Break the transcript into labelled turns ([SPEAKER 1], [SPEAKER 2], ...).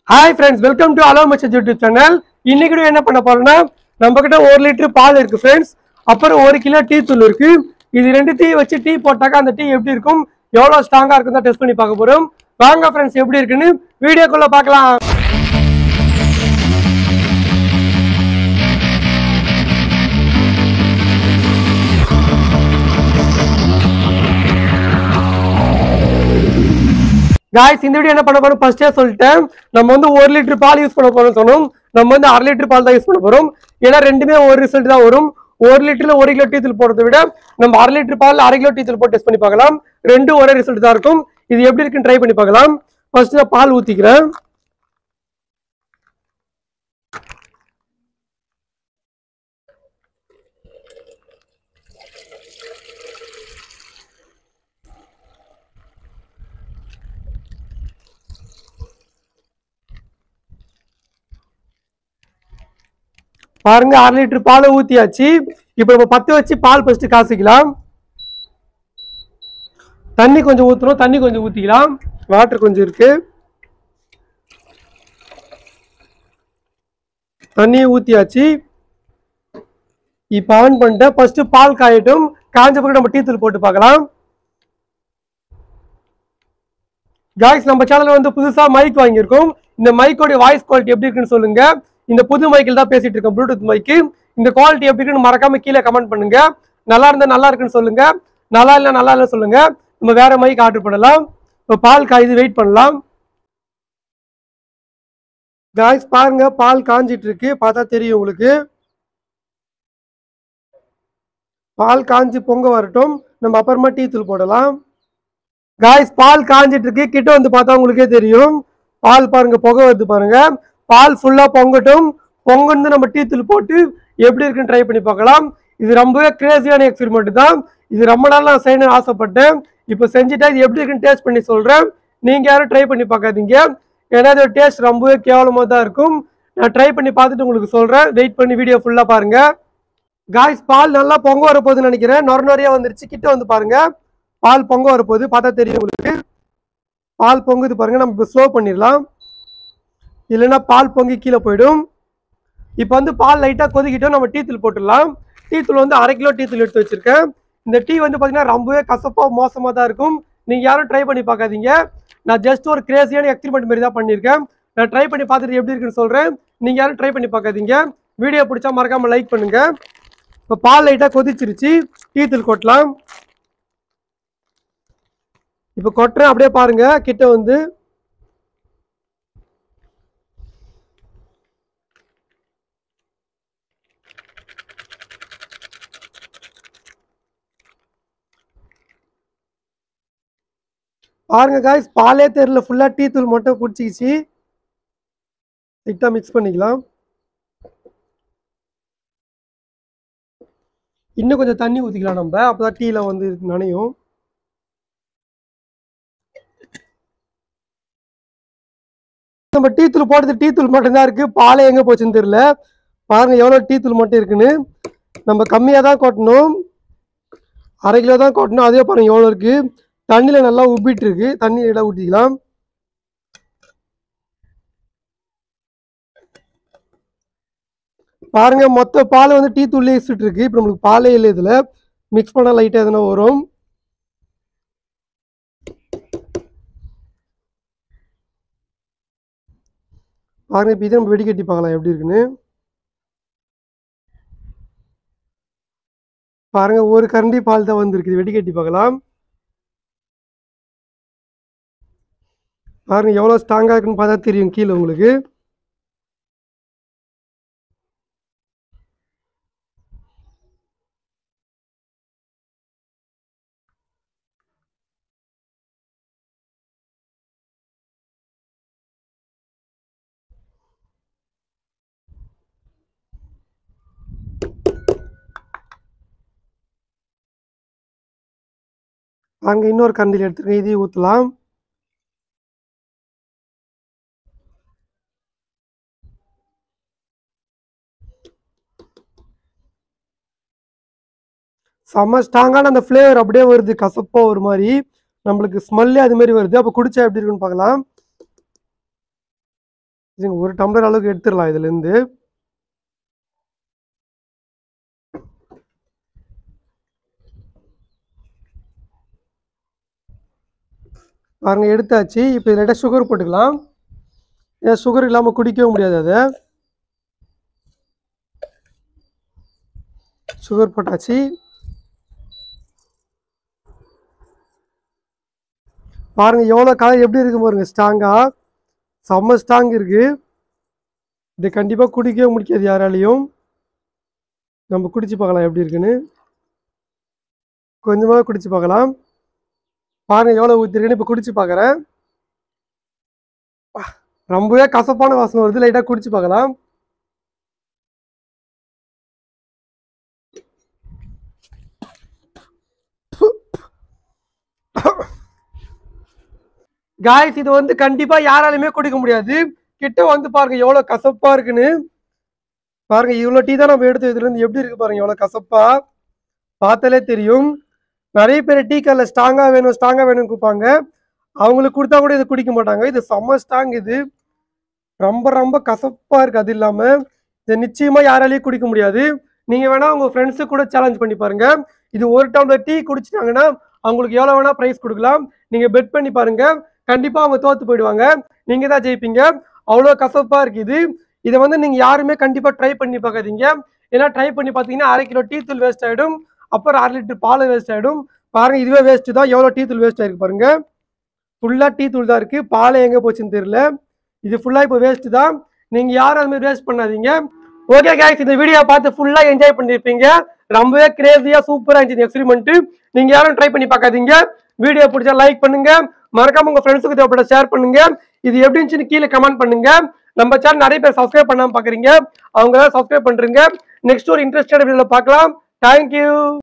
[SPEAKER 1] hi friends welcome to அலோ மச்சர் YouTube channel இன்னைக்கு video என்ன பண்ண போறோம்னா நம்ம கிட்ட ஒரு லிட்டர் பால் இருக்கு ஃப்ரெண்ட்ஸ் அப்புறம் ஒரு கிலோ டீ தூள் இருக்கு இது ரெண்டு டீ வச்சு டீ போட்டாக்கா அந்த டீ எப்படி இருக்கும் எவ்வளவு ஸ்ட்ராங்கா இருக்கும் தான் டெஸ்ட் பண்ணி பார்க்க போறோம் வாங்க ஃப்ரெண்ட்ஸ் எப்படி இருக்குன்னு வீடியோக்குள்ள பார்க்கலாம் காய்ஸ் இந்த வீடியோ என்ன பண்ண போறோம் ஃபர்ஸ்டே சொல்லிட்டேன் நம்ம வந்து ஒரு லிட்டர் பால் யூஸ் பண்ண போறோம் சொன்னோம் நம்ம வந்து அரை லிட்டர் பால் தான் யூஸ் பண்ண போறோம் ஏன்னா ரெண்டுமே ஒரு ரிசல்ட் தான் வரும் ஒரு லிட்டர்ல ஒரு கிலோ டீத்தூள் போடுறதை விட நம்ம அரை லிட்டர் பால் அரை கிலோ டீத்தூள் போட்டு டெஸ்ட் பண்ணி பார்க்கலாம் ரெண்டும் ஒரே ரிசல்ட் தான் இருக்கும் இது எப்படி இருக்குன்னு ட்ரை பண்ணி பார்க்கலாம் ஃபர்ஸ்ட் நான் பால் ஊத்திக்கிறேன் பாருங்க அரை லிட்டர் பாலை ஊத்தியாச்சு இப்போ நம்ம பத்து வச்சு பால் ஃபர்ஸ்ட் காசிக்கலாம் தண்ணி கொஞ்சம் ஊற்றணும் தண்ணி கொஞ்சம் ஊற்றிக்கலாம் வாட்டர் கொஞ்சம் இருக்கு தண்ணியை ஊற்றியாச்சு இப்போ ஆன் பண்ணிட்டேன் ஃபர்ஸ்ட் பால் காயட்டும் காஞ்ச பிறகு நம்ம டீ தூள் போட்டு பார்க்கலாம் காய்ஸ் நம்ம சேனல்ல வந்து புதுசா மைக் வாங்கியிருக்கோம் இந்த மைக்கோட வாய்ஸ் குவாலிட்டி எப்படி இருக்குன்னு சொல்லுங்க இந்த புது மைக்கில் தான் பேசிட்டு இருக்கோம் ப்ளூடூத் மைக்கு இந்த குவாலிட்டி எப்படி இருக்குன்னு மறக்காம கீழே கமெண்ட் பண்ணுங்க நல்லா இருந்தா நல்லா இருக்குன்னு சொல்லுங்க நல்லா இல்லை நல்லா இல்லை சொல்லுங்க நம்ம வேற மைக் ஆர்டர் பண்ணலாம் இப்போ பால் காயுது வெயிட் பண்ணலாம் காய்ஸ் பாருங்க பால் காஞ்சிட்டு இருக்கு பார்த்தா தெரியும் உங்களுக்கு பால் காஞ்சி பொங்க வரட்டும் நம்ம அப்புறமா டீ தூள் போடலாம் காய்ஸ் பால் காஞ்சிட்டு இருக்கு கிட்ட வந்து பார்த்தா உங்களுக்கே தெரியும் பால் பாருங்க புகை வருது பாருங்க பால் ஃபுல்லா பொங்கட்டும் பொங்கன்னு நம்ம டீ தூள் போட்டு எப்படி இருக்குன்னு ட்ரை பண்ணி பார்க்கலாம் இது ரொம்பவே கிரேசியான எக்ஸ்பெரிமெண்ட் தான் இது ரொம்ப நாள் நான் செய்யணும்னு ஆசைப்பட்டேன் இப்போ செஞ்சுட்டா இது எப்படி இருக்குன்னு டேஸ்ட் பண்ணி சொல்றேன் நீங்க யாரும் ட்ரை பண்ணி பார்க்காதீங்க ஏன்னா இதோட டேஸ்ட் ரொம்பவே கேவலமாக தான் இருக்கும் நான் ட்ரை பண்ணி பார்த்துட்டு உங்களுக்கு சொல்றேன் வெயிட் பண்ணி வீடியோ ஃபுல்லா பாருங்க காய்ஸ் பால் நல்லா பொங்க வர போகுதுன்னு நினைக்கிறேன் நொர நொறையா வந்துருச்சு கிட்ட வந்து பாருங்க பால் பொங்க வரப்போகுது பார்த்தா தெரியும் உங்களுக்கு பால் பொங்குது பாருங்க நம்ம ஸ்லோ பண்ணிடலாம் இல்லைன்னா பால் பொங்கி கீழே போயிடும் இப்போ வந்து பால் லைட்டாக கொதிக்கிட்டோம் நம்ம டீ தூள் போட்டுடலாம் டீ தூள் வந்து அரை கிலோ டீ தூள் எடுத்து வச்சிருக்கேன் இந்த டீ வந்து பார்த்தீங்கன்னா ரொம்பவே கசப்பாக மோசமாக தான் இருக்கும் நீங்கள் யாரும் ட்ரை பண்ணி பார்க்காதீங்க நான் ஜஸ்ட் ஒரு கிரேசியான எக்ஸ்பிரிமெண்ட் மாதிரி தான் பண்ணியிருக்கேன் நான் ட்ரை பண்ணி பார்த்துட்டு எப்படி இருக்குன்னு சொல்கிறேன் நீங்கள் யாரும் ட்ரை பண்ணி பார்க்காதீங்க வீடியோ பிடிச்சா மறக்காமல் லைக் பண்ணுங்கள் இப்போ பால் லைட்டாக கொதிச்சிருச்சு டீ தூள் கொட்டலாம் இப்போ கொட்டுறேன் அப்படியே பாருங்க கிட்ட வந்து பாருங்க காய்ஸ் பாலே தெரியல ஃபுல்லா டீ தூள் மட்டும் பிடிச்சிக்கிச்சு லைட்டாக மிக்ஸ் பண்ணிக்கலாம் இன்னும் கொஞ்சம் தண்ணி ஊற்றிக்கலாம் நம்ம அப்பதான் டீல வந்து நனையும் நம்ம டீ தூள் போடுறது டீ தூள் மட்டும்தான் இருக்கு பாலே எங்க போச்சுன்னு தெரியல பாருங்க எவ்வளவு டீ தூள் மட்டும் இருக்குன்னு நம்ம கம்மியா தான் கொட்டணும் அரை கிலோ தான் கொட்டணும் அதே பாருங்க எவ்வளவு இருக்கு தண்ணியில நல்லா உப்பிட்டு இருக்கு தண்ணி இடம் ஊற்றிக்கலாம் பாருங்க மொத்த பால் வந்து டீ தூள்லேயே வச்சுட்டு இருக்கு இப்போ நம்மளுக்கு பாலே இல்லை இதுல மிக்ஸ் பண்ண லைட்டாக எதுனா வரும் பாருங்க இப்போ இதை நம்ம வெடிக்கட்டி பார்க்கலாம் எப்படி இருக்குன்னு பாருங்க ஒரு கரண்டி பால் தான் வந்திருக்கு இது வெடிக்கட்டி பார்க்கலாம் பாருங்க எவ்வளோ ஸ்ட்ராங்காக இருக்குன்னு பார்த்தா தெரியும் கீழே உங்களுக்கு அங்கே இன்னொரு கரண்டியில் எடுத்துருக்கேன் இதையும் ஊற்றலாம் செம்ம ஸ்ட்ராங்கான அந்த ஃப்ளேவர் அப்படியே வருது கசப்பா ஒரு மாதிரி நம்மளுக்கு ஸ்மெல்லே அது மாதிரி வருது அப்போ குடிச்சா எப்படி இருக்குன்னு பார்க்கலாம் இதுங்க ஒரு டம்ளர் அளவுக்கு எடுத்துடலாம் இதுலேருந்து பாருங்க எடுத்தாச்சு இப்போ இதில் சுகர் போட்டுக்கலாம் ஏன் சுகர் இல்லாமல் குடிக்கவும் முடியாது அதை சுகர் போட்டாச்சு பாருங்க எவ்வளோ கலர் எப்படி இருக்கு பாருங்க ஸ்ட்ராங்கா செம்ம ஸ்ட்ராங் இருக்கு இது கண்டிப்பாக குடிக்கவே முடியாது யாராலையும் நம்ம குடிச்சு பார்க்கலாம் எப்படி இருக்குன்னு கொஞ்சமாக குடிச்சு பார்க்கலாம் பாருங்க எவ்வளோ ஊற்றிருக்குன்னு இப்போ குடிச்சு பார்க்குறேன் ரொம்பவே கசப்பான வாசனை வருது லைட்டாக குடிச்சு பார்க்கலாம் காய்ஸ் இது வந்து கண்டிப்பா யாராலுமே குடிக்க முடியாது கிட்ட வந்து பாருங்க எவ்வளவு கசப்பா இருக்குன்னு பாருங்க இவ்வளவு டீ தான் நம்ம எடுத்து இதுல இருந்து எப்படி இருக்கு பாருங்க எவ்வளவு கசப்பா பார்த்தாலே தெரியும் நிறைய பேர் டீ கல்ல ஸ்ட்ராங்கா வேணும் ஸ்ட்ராங்கா வேணும்னு கொடுப்பாங்க அவங்களுக்கு கொடுத்தா கூட இதை குடிக்க மாட்டாங்க இது செம்ம ஸ்ட்ராங் இது ரொம்ப ரொம்ப கசப்பா இருக்கு அது இல்லாம இதை நிச்சயமா யாராலையும் குடிக்க முடியாது நீங்க வேணா உங்க ஃப்ரெண்ட்ஸு கூட சேலஞ்ச் பண்ணி பாருங்க இது ஒரு டம்ளர் டீ குடிச்சிட்டாங்கன்னா அவங்களுக்கு எவ்வளவு வேணா ப்ரைஸ் கொடுக்கலாம் நீங்க பெட் பண்ணி பாருங்க கண்டிப்பா அவங்க தோத்து போயிடுவாங்க நீங்க தான் ஜெயிப்பீங்க அவ்வளோ கசப்பா இருக்கு இது இதை வந்து நீங்க யாருமே கண்டிப்பா ட்ரை பண்ணி பார்க்காதீங்க ஏன்னா ட்ரை பண்ணி பார்த்தீங்கன்னா அரை கிலோ டீ தூள் வேஸ்ட் ஆயிடும் அப்புறம் அரை லிட்டர் பால் வேஸ்ட் ஆயிடும் பாருங்க இதுவே வேஸ்ட் தான் எவ்வளோ டீ தூள் வேஸ்ட் ஆயிருக்கு பாருங்க ஃபுல்லா டீ தூள் தான் இருக்கு பால் எங்க போச்சுன்னு தெரியல இது ஃபுல்லா இப்போ வேஸ்ட் தான் நீங்க யாரும் அது மாதிரி வேஸ்ட் பண்ணாதீங்க ஓகே கைஸ் இந்த வீடியோ பார்த்து ஃபுல்லா என்ஜாய் பண்ணிருப்பீங்க ரொம்பவே கிரேசியா சூப்பரா இருந்துச்சு எக்ஸ்பெரிமெண்ட் நீங்க யாரும் ட்ரை பண்ணி பார்க்காதீங்க வீடியோ பிடிச்சா லைக் பண்ணுங்க மறக்காம உங்க ஃப்ரெண்ட்ஸுக்கு தேவைப்பட்ட ஷேர் பண்ணுங்க இது எப்படி இருந்துச்சுன்னு கீழே கமெண்ட் பண்ணுங்க நம்ம சேனல் நிறைய பேர் சப்ஸ்கிரைப் பண்ணாம பாக்குறீங்க அவங்க சப்ஸ்கிரைப் பண்றீங்க நெக்ஸ்ட் ஒரு இன்ட்ரெஸ்டட் வீடியோல பார்க்கலாம் தேங்க்யூ